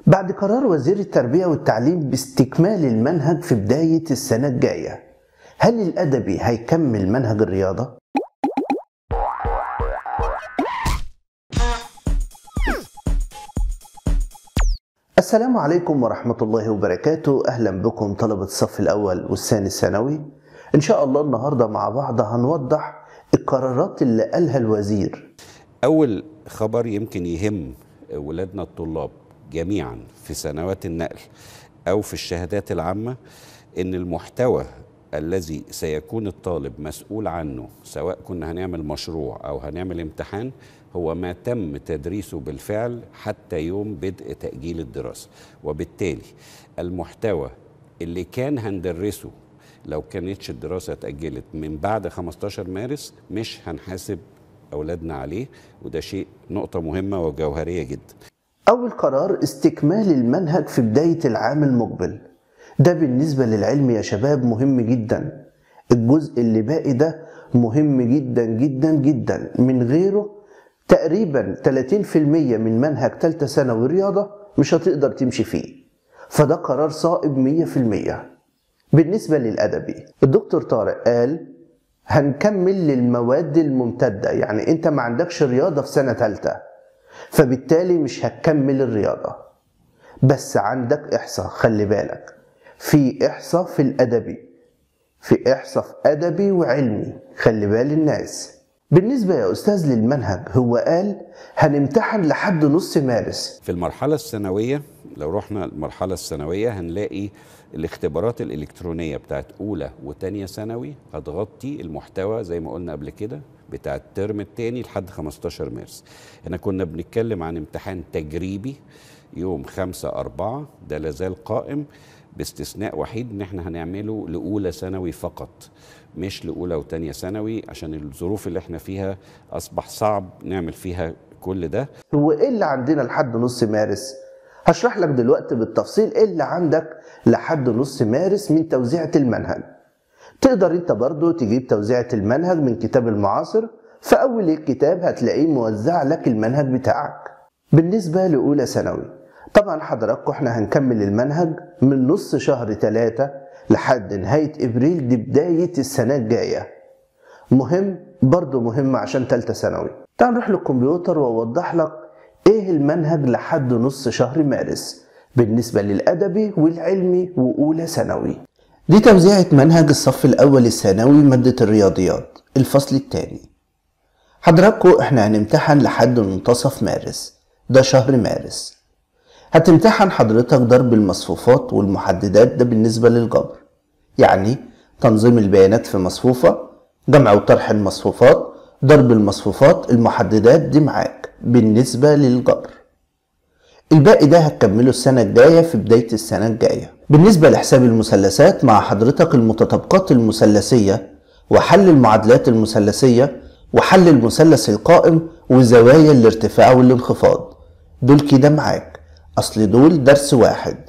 بعد قرار وزير التربية والتعليم باستكمال المنهج في بداية السنة الجاية هل الأدبي هيكمل منهج الرياضة؟ السلام عليكم ورحمة الله وبركاته أهلا بكم طلبة الصف الأول والثاني الثانوي إن شاء الله النهاردة مع بعض هنوضح القرارات اللي قالها الوزير أول خبر يمكن يهم ولادنا الطلاب جميعا في سنوات النقل أو في الشهادات العامة إن المحتوى الذي سيكون الطالب مسؤول عنه سواء كنا هنعمل مشروع أو هنعمل امتحان هو ما تم تدريسه بالفعل حتى يوم بدء تأجيل الدراسة وبالتالي المحتوى اللي كان هندرسه لو كانتش الدراسة اتأجلت من بعد 15 مارس مش هنحاسب أولادنا عليه وده شيء نقطة مهمة وجوهرية جدا أول قرار استكمال المنهج في بداية العام المقبل ده بالنسبة للعلم يا شباب مهم جدا الجزء اللي باقي ده مهم جدا جدا جدا من غيره تقريبا 30% من منهج تالتة ثانوي رياضة مش هتقدر تمشي فيه فده قرار صائب 100% بالنسبة للأدبي الدكتور طارق قال هنكمل للمواد الممتدة يعني انت ما عندكش رياضة في سنة تالتة فبالتالي مش هتكمل الرياضة بس عندك إحصاء خلي بالك في إحصاء في الأدبي في إحصاء في أدبي وعلمي خلي بال الناس بالنسبة يا أستاذ للمنهج هو قال هنمتحن لحد نص مارس في المرحلة الثانوية لو رحنا المرحلة الثانوية هنلاقي الاختبارات الإلكترونية بتاعت أولى وتانية ثانوي هتغطي المحتوى زي ما قلنا قبل كده بتاع الترم الثاني لحد 15 مارس احنا كنا بنتكلم عن امتحان تجريبي يوم 5 4 ده لازال قائم باستثناء وحيد ان احنا هنعمله لاولى ثانوي فقط مش لاولى وتانية ثانوي عشان الظروف اللي احنا فيها اصبح صعب نعمل فيها كل ده هو ايه اللي عندنا لحد نص مارس هشرح لك دلوقتي بالتفصيل ايه اللي عندك لحد نص مارس من توزيعة المنهج تقدر انت برضو تجيب توزيعة المنهج من كتاب المعاصر في اول الكتاب هتلاقيه موزع لك المنهج بتاعك بالنسبة لأولى ثانوي طبعا حضراتكم احنا هنكمل المنهج من نص شهر ثلاثة لحد نهاية ابريل دي بداية السنة الجاية مهم برضو مهم عشان تالتة ثانوي تعال نروح للكمبيوتر واوضح لك ايه المنهج لحد نص شهر مارس بالنسبة للأدبي والعلمي وأولى ثانوي دي توزيعة منهج الصف الأول الثانوي مادة الرياضيات الفصل الثاني حضراتكم احنا هنمتحن لحد منتصف مارس ده شهر مارس هتمتحن حضرتك ضرب المصفوفات والمحددات ده بالنسبة للجبر يعني تنظيم البيانات في مصفوفة جمع وطرح المصفوفات ضرب المصفوفات المحددات دي معاك بالنسبة للجبر الباقي ده هتكمله السنة الجاية في بداية السنة الجاية بالنسبة لحساب المثلثات مع حضرتك المتطابقات المثلثية وحل المعادلات المثلثية وحل المثلث القائم وزوايا الارتفاع والانخفاض دول كده معاك أصل دول درس واحد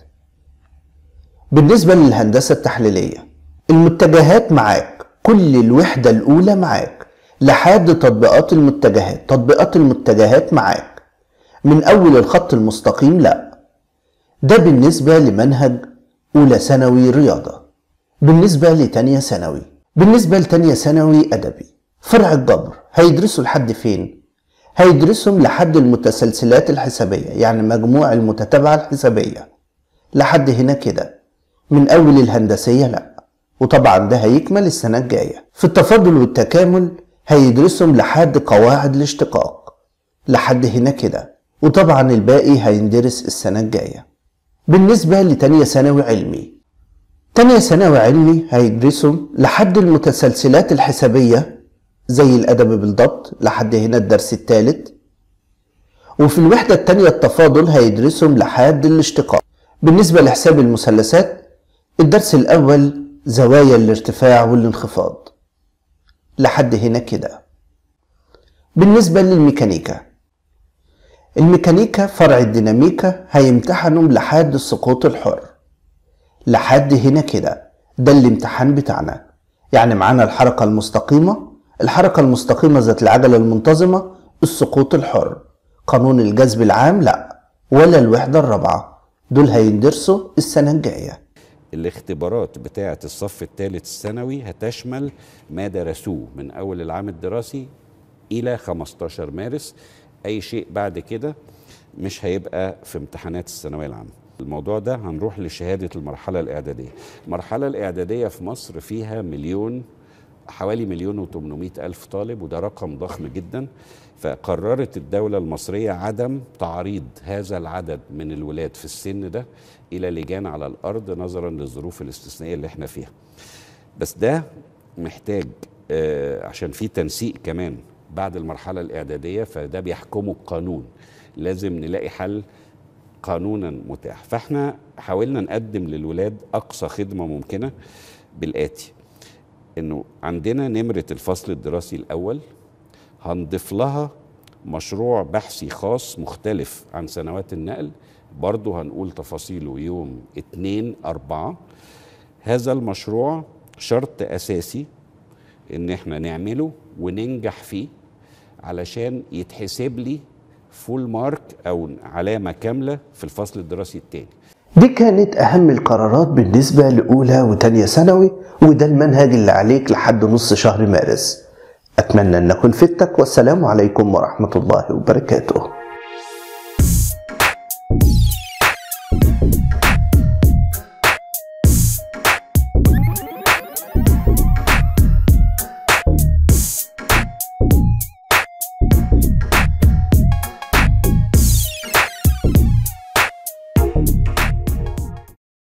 بالنسبة للهندسة التحليلية المتجهات معاك كل الوحدة الأولى معاك لحد تطبيقات المتجهات تطبيقات المتجهات معاك من أول الخط المستقيم لا ده بالنسبة لمنهج أولى ثانوي رياضة بالنسبة لتانية ثانوي بالنسبة لتانية ثانوي أدبي فرع الجبر هيدرسوا لحد فين؟ هيدرسهم لحد المتسلسلات الحسابية يعني مجموع المتتابعة الحسابية لحد هنا كده من أول الهندسية لأ وطبعا ده هيكمل السنة الجاية في التفاضل والتكامل هيدرسهم لحد قواعد الاشتقاق لحد هنا كده وطبعا الباقي هيندرس السنة الجاية بالنسبة لتانية ثانوي علمي تانية ثانوي علمي هيدرسهم لحد المتسلسلات الحسابية زي الأدب بالضبط لحد هنا الدرس الثالث وفي الوحدة التانية التفاضل هيدرسهم لحد الاشتقاق بالنسبة لحساب المثلثات الدرس الأول زوايا الارتفاع والانخفاض لحد هنا كده بالنسبة للميكانيكا الميكانيكا فرع الديناميكا هيمتحنوا لحد السقوط الحر لحد هنا كده ده الامتحان بتاعنا يعني معانا الحركة المستقيمة الحركة المستقيمة ذات العجلة المنتظمة السقوط الحر قانون الجذب العام لا ولا الوحدة الرابعة دول هيندرسوا السنة الجاية الاختبارات بتاعة الصف الثالث الثانوي هتشمل ما درسوه من أول العام الدراسي إلى 15 مارس أي شيء بعد كده مش هيبقى في امتحانات الثانوية العامة الموضوع ده هنروح لشهادة المرحلة الإعدادية المرحلة الإعدادية في مصر فيها مليون حوالي مليون وتمنمائة ألف طالب وده رقم ضخم جدا فقررت الدولة المصرية عدم تعريض هذا العدد من الولاد في السن ده إلى لجان على الأرض نظرا للظروف الاستثنائية اللي احنا فيها بس ده محتاج آه عشان في تنسيق كمان بعد المرحلة الإعدادية فده بيحكمه القانون لازم نلاقي حل قانونا متاح فاحنا حاولنا نقدم للولاد أقصى خدمة ممكنة بالآتي انه عندنا نمره الفصل الدراسي الاول هنضيف لها مشروع بحثي خاص مختلف عن سنوات النقل برضه هنقول تفاصيله يوم 2 4 هذا المشروع شرط اساسي ان احنا نعمله وننجح فيه علشان يتحسب لي فول مارك او علامه كامله في الفصل الدراسي الثاني دي كانت أهم القرارات بالنسبة لأولى وتانية ثانوي وده المنهج اللي عليك لحد نص شهر مارس أتمنى أن أكون فدتك والسلام عليكم ورحمة الله وبركاته